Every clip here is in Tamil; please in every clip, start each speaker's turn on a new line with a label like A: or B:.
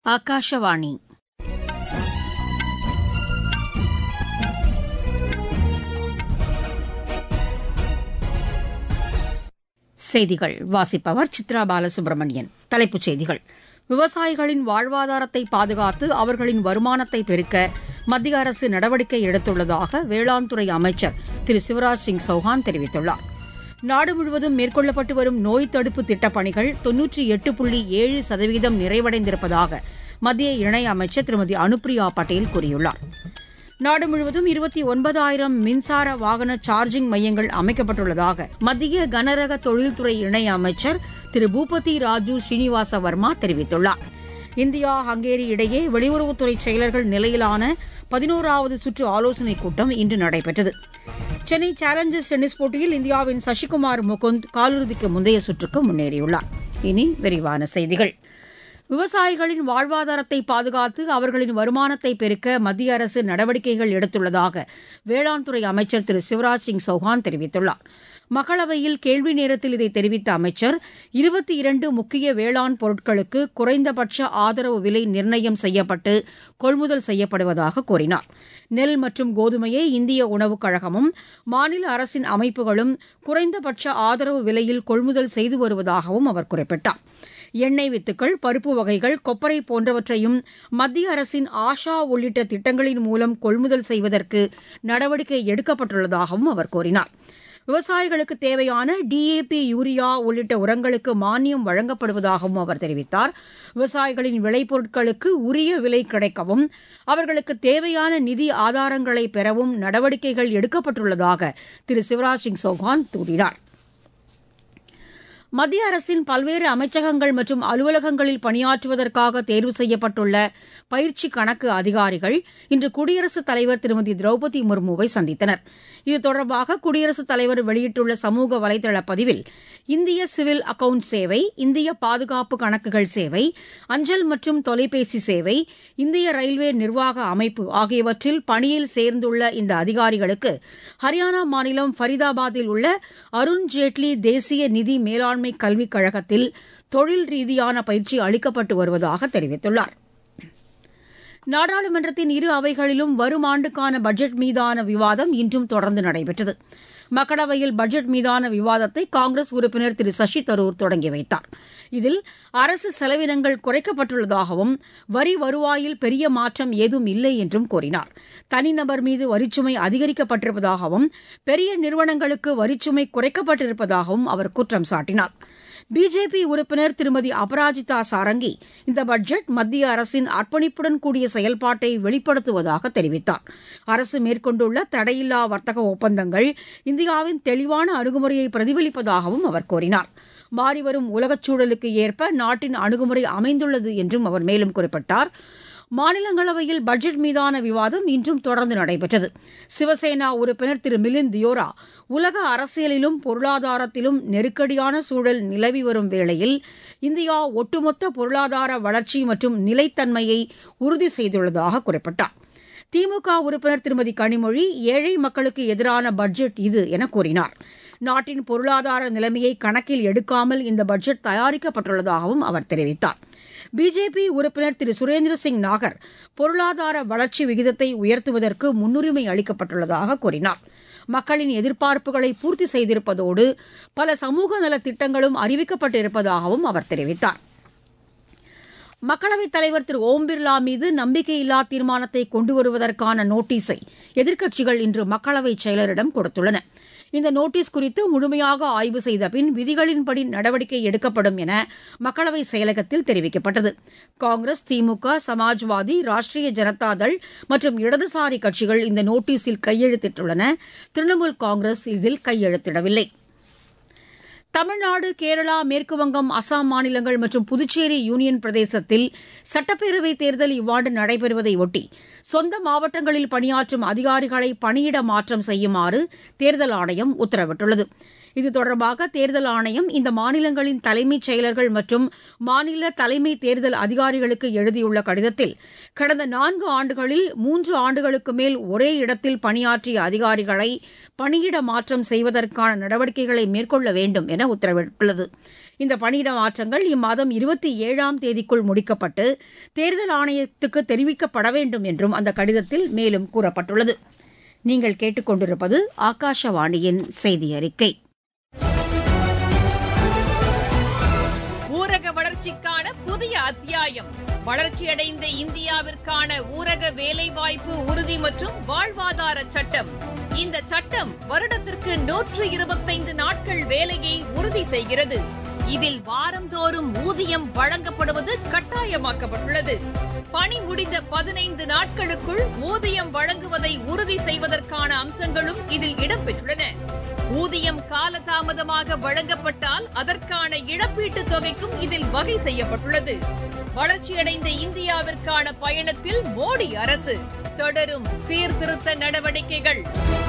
A: ಆಕಾಶವಾಣಿ செய்திகள் வாசிப்பவர் சித்ரா பாலசுப்ரமணியன் தலைப்புச் செய்திகள் விவசாயிகளின் வாழ்வாதாரத்தை பாதுகாத்து அவர்களின் வருமானத்தை பெருக்க மத்திய அரசு நடவடிக்கை எடுத்துள்ளதாக வேளாண் துறை அமைச்சர் திரு சிவராஜ் சிங் சௌஹான் தெரிவித்துள்ளார் நாடு முழுவதும் மேற்கொள்ளப்பட்டு வரும் நோய் தடுப்பு திட்டப் பணிகள் தொன்னூற்றி எட்டு புள்ளி ஏழு சதவீதம் நிறைவடைந்திருப்பதாக மத்திய இணையமைச்சர் திருமதி அனுப்பிரியா பட்டேல் கூறியுள்ளார் நாடு முழுவதும் இருபத்தி ஒன்பதாயிரம் மின்சார வாகன சார்ஜிங் மையங்கள் அமைக்கப்பட்டுள்ளதாக மத்திய கனரக தொழில்துறை இணையமைச்சர் திரு பூபதி ராஜு ஸ்ரீனிவாச வர்மா தெரிவித்துள்ளார் இந்தியா ஹங்கேரி இடையே வெளியுறவுத்துறை செயலர்கள் நிலையிலான பதினோராவது சுற்று ஆலோசனைக் கூட்டம் இன்று நடைபெற்றது சென்னை சேலஞ்சர்ஸ் டென்னிஸ் போட்டியில் இந்தியாவின் சசிகுமார் முகுந்த் காலிறுதிக்கு முந்தைய சுற்றுக்கு முன்னேறியுள்ளார் இனி விரிவான செய்திகள் விவசாயிகளின் வாழ்வாதாரத்தை பாதுகாத்து அவர்களின் வருமானத்தை பெருக்க மத்திய அரசு நடவடிக்கைகள் எடுத்துள்ளதாக வேளாண் துறை அமைச்சர் திரு சிவராஜ் சிங் சௌஹான் தெரிவித்துள்ளார் மக்களவையில் கேள்வி நேரத்தில் இதை தெரிவித்த அமைச்சர் இருபத்தி இரண்டு முக்கிய வேளாண் பொருட்களுக்கு குறைந்தபட்ச ஆதரவு விலை நிர்ணயம் செய்யப்பட்டு கொள்முதல் செய்யப்படுவதாக கூறினார் நெல் மற்றும் கோதுமையை இந்திய உணவுக் கழகமும் மாநில அரசின் அமைப்புகளும் குறைந்தபட்ச ஆதரவு விலையில் கொள்முதல் செய்து வருவதாகவும் அவர் குறிப்பிட்டார் எண்ணெய் வித்துக்கள் பருப்பு வகைகள் கொப்பரை போன்றவற்றையும் மத்திய அரசின் ஆஷா உள்ளிட்ட திட்டங்களின் மூலம் கொள்முதல் செய்வதற்கு நடவடிக்கை எடுக்கப்பட்டுள்ளதாகவும் அவர் கூறினார் விவசாயிகளுக்கு தேவையான டிஏபி யூரியா உள்ளிட்ட உரங்களுக்கு மானியம் வழங்கப்படுவதாகவும் அவர் தெரிவித்தார் விவசாயிகளின் விளைபொருட்களுக்கு உரிய விலை கிடைக்கவும் அவர்களுக்கு தேவையான நிதி ஆதாரங்களை பெறவும் நடவடிக்கைகள் எடுக்கப்பட்டுள்ளதாக திரு சிவராஜ் சிங் சௌஹான் கூறினார் மத்திய அரசின் பல்வேறு அமைச்சகங்கள் மற்றும் அலுவலகங்களில் பணியாற்றுவதற்காக தேர்வு செய்யப்பட்டுள்ள பயிற்சி கணக்கு அதிகாரிகள் இன்று குடியரசுத் தலைவர் திருமதி திரௌபதி முர்முவை சந்தித்தனர் இது தொடர்பாக குடியரசுத் தலைவர் வெளியிட்டுள்ள சமூக வலைதள பதிவில் இந்திய சிவில் அக்கவுண்ட் சேவை இந்திய பாதுகாப்பு கணக்குகள் சேவை அஞ்சல் மற்றும் தொலைபேசி சேவை இந்திய ரயில்வே நிர்வாக அமைப்பு ஆகியவற்றில் பணியில் சேர்ந்துள்ள இந்த அதிகாரிகளுக்கு ஹரியானா மாநிலம் ஃபரிதாபாத்தில் உள்ள அருண் ஜேட்லி தேசிய நிதி மேலாண்மை கல்விக் கழகத்தில் தொழில் ரீதியான பயிற்சி அளிக்கப்பட்டு வருவதாக தெரிவித்துள்ளார் நாடாளுமன்றத்தின் இரு அவைகளிலும் வரும் ஆண்டுக்கான பட்ஜெட் மீதான விவாதம் இன்றும் தொடர்ந்து நடைபெற்றது மக்களவையில் பட்ஜெட் மீதான விவாதத்தை காங்கிரஸ் உறுப்பினர் திரு சசி தரூர் தொடங்கி வைத்தார் இதில் அரசு செலவினங்கள் குறைக்கப்பட்டுள்ளதாகவும் வரி வருவாயில் பெரிய மாற்றம் ஏதும் இல்லை என்றும் கூறினார் தனிநபர் மீது வரிச்சுமை அதிகரிக்கப்பட்டிருப்பதாகவும் பெரிய நிறுவனங்களுக்கு வரிச்சுமை குறைக்கப்பட்டிருப்பதாகவும் அவர் குற்றம் சாட்டினார் பிஜேபி உறுப்பினர் திருமதி அபராஜிதா சாரங்கி இந்த பட்ஜெட் மத்திய அரசின் அர்ப்பணிப்புடன் கூடிய செயல்பாட்டை வெளிப்படுத்துவதாக தெரிவித்தார் அரசு மேற்கொண்டுள்ள தடையில்லா வர்த்தக ஒப்பந்தங்கள் இந்தியாவின் தெளிவான அணுகுமுறையை பிரதிபலிப்பதாகவும் அவர் கூறினார் மாறிவரும் உலகச் சூழலுக்கு ஏற்ப நாட்டின் அணுகுமுறை அமைந்துள்ளது என்றும் அவர் மேலும் குறிப்பிட்டார் மாநிலங்களவையில் பட்ஜெட் மீதான விவாதம் இன்றும் தொடர்ந்து நடைபெற்றது சிவசேனா உறுப்பினர் திரு மிலிந்த் தியோரா உலக அரசியலிலும் பொருளாதாரத்திலும் நெருக்கடியான சூழல் நிலவி வரும் வேளையில் இந்தியா ஒட்டுமொத்த பொருளாதார வளர்ச்சி மற்றும் நிலைத்தன்மையை உறுதி செய்துள்ளதாக குறிப்பிட்டார் திமுக உறுப்பினர் திருமதி கனிமொழி ஏழை மக்களுக்கு எதிரான பட்ஜெட் இது என கூறினார் நாட்டின் பொருளாதார நிலைமையை கணக்கில் எடுக்காமல் இந்த பட்ஜெட் தயாரிக்கப்பட்டுள்ளதாகவும் அவர் தெரிவித்தார் பிஜேபி உறுப்பினர் திரு சுரேந்திர சிங் நாகர் பொருளாதார வளர்ச்சி விகிதத்தை உயர்த்துவதற்கு முன்னுரிமை அளிக்கப்பட்டுள்ளதாக கூறினார் மக்களின் எதிர்பார்ப்புகளை பூர்த்தி செய்திருப்பதோடு பல சமூக நலத் திட்டங்களும் அறிவிக்கப்பட்டிருப்பதாகவும் அவர் தெரிவித்தார் மக்களவைத் தலைவர் திரு ஓம் பிர்லா மீது நம்பிக்கையில்லா தீர்மானத்தை கொண்டு வருவதற்கான நோட்டீஸை எதிர்க்கட்சிகள் இன்று மக்களவைச் செயலரிடம் கொடுத்துள்ளன இந்த நோட்டீஸ் குறித்து முழுமையாக ஆய்வு செய்த பின் விதிகளின்படி நடவடிக்கை எடுக்கப்படும் என மக்களவை செயலகத்தில் தெரிவிக்கப்பட்டது காங்கிரஸ் திமுக சமாஜ்வாதி ராஷ்டிரிய ஜனதாதள் மற்றும் இடதுசாரி கட்சிகள் இந்த நோட்டீஸில் கையெழுத்திட்டுள்ளன திரிணாமுல் காங்கிரஸ் இதில் கையெழுத்திடவில்லை தமிழ்நாடு கேரளா மேற்குவங்கம் அசாம் மாநிலங்கள் மற்றும் புதுச்சேரி யூனியன் பிரதேசத்தில் சட்டப்பேரவைத் தேர்தல் இவ்வாண்டு நடைபெறுவதையொட்டி சொந்த மாவட்டங்களில் பணியாற்றும் அதிகாரிகளை பணியிட மாற்றம் செய்யுமாறு தேர்தல் ஆணையம் உத்தரவிட்டுள்ளது இது தொடர்பாக தேர்தல் ஆணையம் இந்த மாநிலங்களின் தலைமைச் செயலர்கள் மற்றும் மாநில தலைமை தேர்தல் அதிகாரிகளுக்கு எழுதியுள்ள கடிதத்தில் கடந்த நான்கு ஆண்டுகளில் மூன்று ஆண்டுகளுக்கு மேல் ஒரே இடத்தில் பணியாற்றிய அதிகாரிகளை பணியிட மாற்றம் செய்வதற்கான நடவடிக்கைகளை மேற்கொள்ள வேண்டும் என உத்தரவிட்டுள்ளது இந்த பணியிட மாற்றங்கள் இம்மாதம் இருபத்தி ஏழாம் தேதிக்குள் முடிக்கப்பட்டு தேர்தல் ஆணையத்துக்கு தெரிவிக்கப்பட வேண்டும் என்றும் அந்த கடிதத்தில் மேலும் கூறப்பட்டுள்ளது நீங்கள் கேட்டுக்கொண்டிருப்பது ஆகாஷவாணியின் செய்தி அறிக்கை
B: ஊரக வளர்ச்சிக்கான புதிய அத்தியாயம் வளர்ச்சியடைந்த இந்தியாவிற்கான ஊரக வேலைவாய்ப்பு உறுதி மற்றும் வாழ்வாதார சட்டம் இந்த சட்டம் வருடத்திற்கு நூற்று இருபத்தைந்து நாட்கள் வேலையை உறுதி செய்கிறது இதில் வாரந்தோறும் ஊதியம் வழங்கப்படுவது கட்டாயமாக்கப்பட்டுள்ளது பணி முடிந்த பதினைந்து நாட்களுக்குள் ஊதியம் வழங்குவதை உறுதி செய்வதற்கான அம்சங்களும் இதில் இடம்பெற்றுள்ளன ஊதியம் காலதாமதமாக வழங்கப்பட்டால் அதற்கான இழப்பீட்டுத் தொகைக்கும் இதில் வகை செய்யப்பட்டுள்ளது வளர்ச்சியடைந்த இந்தியாவிற்கான பயணத்தில் மோடி அரசு தொடரும் சீர்திருத்த நடவடிக்கைகள்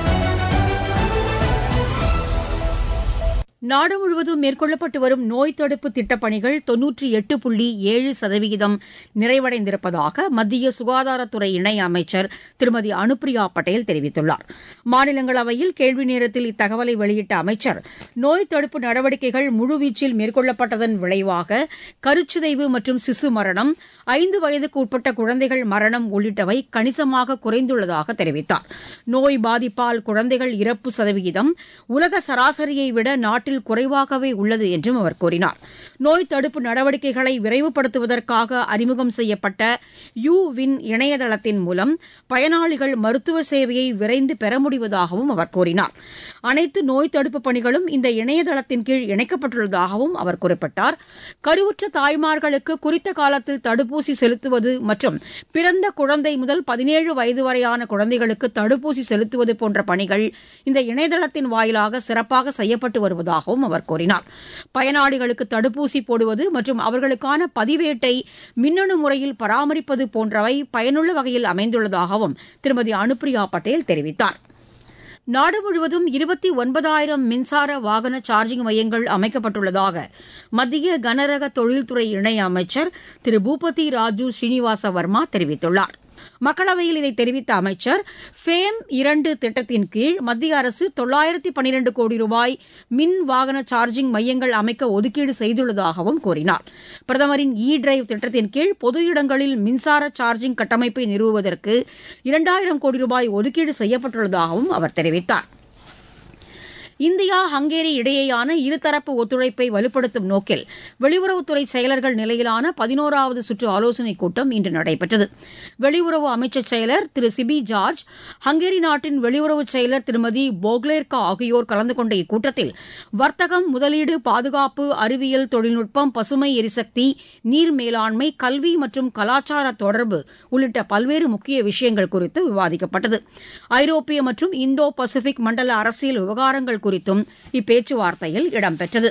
A: நாடு முழுவதும் மேற்கொள்ளப்பட்டு வரும் நோய் தடுப்பு திட்டப் பணிகள் தொன்னூற்றி எட்டு புள்ளி ஏழு சதவிகிதம் நிறைவடைந்திருப்பதாக மத்திய சுகாதாரத்துறை இணை அமைச்சர் திருமதி அனுப்பிரியா பட்டேல் தெரிவித்துள்ளார் மாநிலங்களவையில் கேள்வி நேரத்தில் இத்தகவலை வெளியிட்ட அமைச்சர் நோய் தடுப்பு நடவடிக்கைகள் முழுவீச்சில் மேற்கொள்ளப்பட்டதன் விளைவாக கருச்சிதைவு மற்றும் சிசு மரணம் ஐந்து வயதுக்கு உட்பட்ட குழந்தைகள் மரணம் உள்ளிட்டவை கணிசமாக குறைந்துள்ளதாக தெரிவித்தார் நோய் பாதிப்பால் குழந்தைகள் இறப்பு சதவிகிதம் உலக சராசரியை விட நாட்டில் குறைவாகவே உள்ளது என்றும் அவர் கூறினார் நோய் தடுப்பு நடவடிக்கைகளை விரைவுபடுத்துவதற்காக அறிமுகம் செய்யப்பட்ட யூ வின் இணையதளத்தின் மூலம் பயனாளிகள் மருத்துவ சேவையை விரைந்து பெற முடிவதாகவும் அவர் கூறினார் அனைத்து நோய் தடுப்பு பணிகளும் இந்த இணையதளத்தின் கீழ் இணைக்கப்பட்டுள்ளதாகவும் அவர் குறிப்பிட்டார் கருவுற்ற தாய்மார்களுக்கு குறித்த காலத்தில் தடுப்பூசி செலுத்துவது மற்றும் பிறந்த குழந்தை முதல் பதினேழு வயது வரையான குழந்தைகளுக்கு தடுப்பூசி செலுத்துவது போன்ற பணிகள் இந்த இணையதளத்தின் வாயிலாக சிறப்பாக செய்யப்பட்டு வருவதாகவும் அவர் கூறினார் பயனாளிகளுக்கு தடுப்பூசி போடுவது மற்றும் அவர்களுக்கான பதிவேட்டை மின்னணு முறையில் பராமரிப்பது போன்றவை பயனுள்ள வகையில் அமைந்துள்ளதாகவும் திருமதி அனுப்பிரியா பட்டேல் தெரிவித்தார் நாடு முழுவதும் இருபத்தி ஒன்பதாயிரம் மின்சார வாகன சார்ஜிங் மையங்கள் அமைக்கப்பட்டுள்ளதாக மத்திய கனரக தொழில்துறை இணை அமைச்சர் திரு பூபதி ராஜு ஸ்ரீனிவாச வர்மா தெரிவித்துள்ளார் மக்களவையில் இதை தெரிவித்த அமைச்சர் ஃபேம் இரண்டு திட்டத்தின் கீழ் மத்திய அரசு தொள்ளாயிரத்தி பனிரண்டு கோடி ரூபாய் மின் வாகன சார்ஜிங் மையங்கள் அமைக்க ஒதுக்கீடு செய்துள்ளதாகவும் கூறினார் பிரதமரின் இ டிரைவ் திட்டத்தின் கீழ் பொது இடங்களில் மின்சார சார்ஜிங் கட்டமைப்பை நிறுவுவதற்கு இரண்டாயிரம் கோடி ரூபாய் ஒதுக்கீடு செய்யப்பட்டுள்ளதாகவும் அவர் தெரிவித்தார் இந்தியா ஹங்கேரி இடையேயான இருதரப்பு ஒத்துழைப்பை வலுப்படுத்தும் நோக்கில் வெளியுறவுத்துறை செயலர்கள் நிலையிலான பதினோராவது சுற்று ஆலோசனைக் கூட்டம் இன்று நடைபெற்றது வெளியுறவு அமைச்சர் செயலர் திரு சிபி ஜார்ஜ் ஹங்கேரி நாட்டின் வெளியுறவு செயலர் திருமதி போக்லேர்கா ஆகியோர் கலந்து கொண்ட இக்கூட்டத்தில் வர்த்தகம் முதலீடு பாதுகாப்பு அறிவியல் தொழில்நுட்பம் பசுமை எரிசக்தி நீர் மேலாண்மை கல்வி மற்றும் கலாச்சார தொடர்பு உள்ளிட்ட பல்வேறு முக்கிய விஷயங்கள் குறித்து விவாதிக்கப்பட்டது ஐரோப்பிய மற்றும் இந்தோ பசிபிக் மண்டல அரசியல் விவகாரங்கள் குறித்தும் இப்பேச்சுவார்த்தையில் இடம்பெற்றது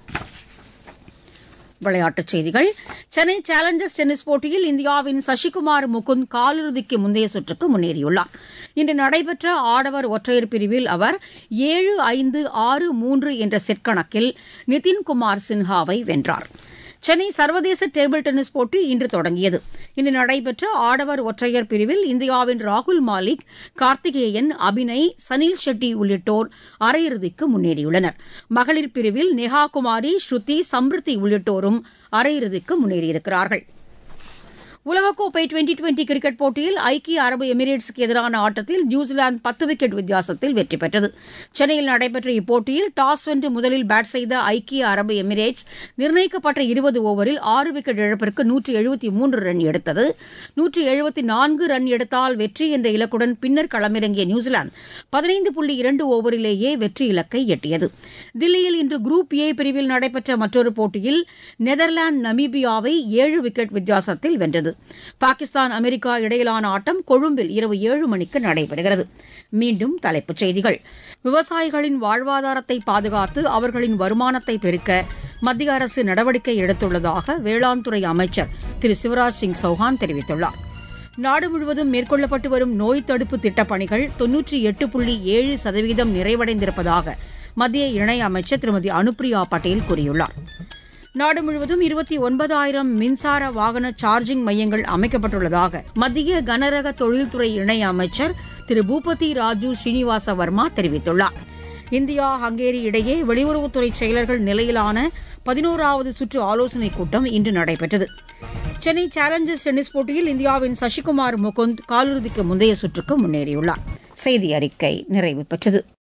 A: விளையாட்டுச் செய்திகள் சென்னை சேலஞ்சர்ஸ் டென்னிஸ் போட்டியில் இந்தியாவின் சசிகுமார் முகுந்த் காலிறுதிக்கு முந்தைய சுற்றுக்கு முன்னேறியுள்ளார் இன்று நடைபெற்ற ஆடவர் ஒற்றையர் பிரிவில் அவர் ஏழு ஐந்து ஆறு மூன்று என்ற செட் கணக்கில் நிதின்குமார் சின்ஹாவை வென்றார் சென்னை சர்வதேச டேபிள் டென்னிஸ் போட்டி இன்று தொடங்கியது இன்று நடைபெற்ற ஆடவர் ஒற்றையர் பிரிவில் இந்தியாவின் ராகுல் மாலிக் கார்த்திகேயன் அபிநய் சனில் ஷெட்டி உள்ளிட்டோர் அரையிறுதிக்கு முன்னேறியுள்ளனர் மகளிர் பிரிவில் நெஹா குமாரி ஸ்ருதி சம்ருத்தி உள்ளிட்டோரும் அரையிறுதிக்கு முன்னேறியிருக்கிறார்கள் உலகக்கோப்பை டுவெண்டி டுவெண்டி கிரிக்கெட் போட்டியில் ஐக்கிய அரபு எமிரேட்ஸுக்கு எதிரான ஆட்டத்தில் நியூசிலாந்து பத்து விக்கெட் வித்தியாசத்தில் வெற்றி பெற்றது சென்னையில் நடைபெற்ற இப்போட்டியில் டாஸ் வென்று முதலில் பேட் செய்த ஐக்கிய அரபு எமிரேட்ஸ் நிர்ணயிக்கப்பட்ட இருபது ஓவரில் ஆறு விக்கெட் இழப்பிற்கு நூற்று எழுபத்தி மூன்று ரன் எடுத்தது நூற்று எழுபத்தி நான்கு ரன் எடுத்தால் வெற்றி என்ற இலக்குடன் பின்னர் களமிறங்கிய நியூசிலாந்து பதினைந்து புள்ளி இரண்டு ஓவரிலேயே வெற்றி இலக்கை எட்டியது தில்லியில் இன்று குரூப் ஏ பிரிவில் நடைபெற்ற மற்றொரு போட்டியில் நெதர்லாந்து நமீபியாவை ஏழு விக்கெட் வித்தியாசத்தில் வென்றது பாகிஸ்தான் அமெரிக்கா இடையிலான ஆட்டம் கொழும்பில் இரவு ஏழு மணிக்கு நடைபெறுகிறது மீண்டும் தலைப்புச் செய்திகள் விவசாயிகளின் வாழ்வாதாரத்தை பாதுகாத்து அவர்களின் வருமானத்தை பெருக்க மத்திய அரசு நடவடிக்கை எடுத்துள்ளதாக வேளாண் துறை அமைச்சர் திரு சிவராஜ் சிங் சௌஹான் தெரிவித்துள்ளார் நாடு முழுவதும் மேற்கொள்ளப்பட்டு வரும் நோய் தடுப்பு திட்டப் பணிகள் தொன்னூற்றி எட்டு புள்ளி ஏழு சதவீதம் நிறைவடைந்திருப்பதாக மத்திய இணையமைச்சர் திருமதி அனுப்பிரியா பட்டேல் கூறியுள்ளார் நாடு முழுவதும் இருபத்தி ஒன்பதாயிரம் மின்சார வாகன சார்ஜிங் மையங்கள் அமைக்கப்பட்டுள்ளதாக மத்திய கனரக தொழில்துறை இணை அமைச்சர் திரு பூபதி ராஜு ஸ்ரீனிவாச வர்மா தெரிவித்துள்ளார் இந்தியா ஹங்கேரி இடையே வெளியுறவுத்துறை செயலர்கள் நிலையிலான பதினோராவது சுற்று ஆலோசனைக் கூட்டம் இன்று நடைபெற்றது சென்னை சேலஞ்சர்ஸ் டென்னிஸ் போட்டியில் இந்தியாவின் சசிகுமார் முகுந்த் காலிறுதிக்கு முந்தைய சுற்றுக்கு முன்னேறியுள்ளார் செய்தி அறிக்கை நிறைவு பெற்றது